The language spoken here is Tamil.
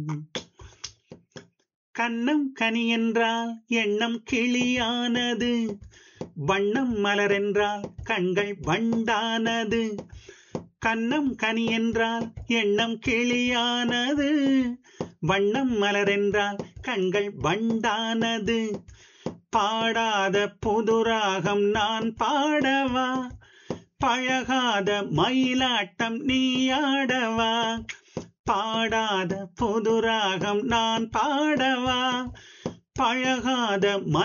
கன்னம் கனி என்றால் எண்ணம் கிளியானது வண்ணம் மலரென்றால் கண்கள் வண்டானது கன்னம் கனி என்றால் எண்ணம் கிளியானது வண்ணம் மலரென்றால் கண்கள் வண்டானது பாடாத புதுராகம் நான் பாடவா பழகாத மயிலாட்டம் நீ ஆடவா பாடாத புதுராகம் நான் பாடவா பழகாத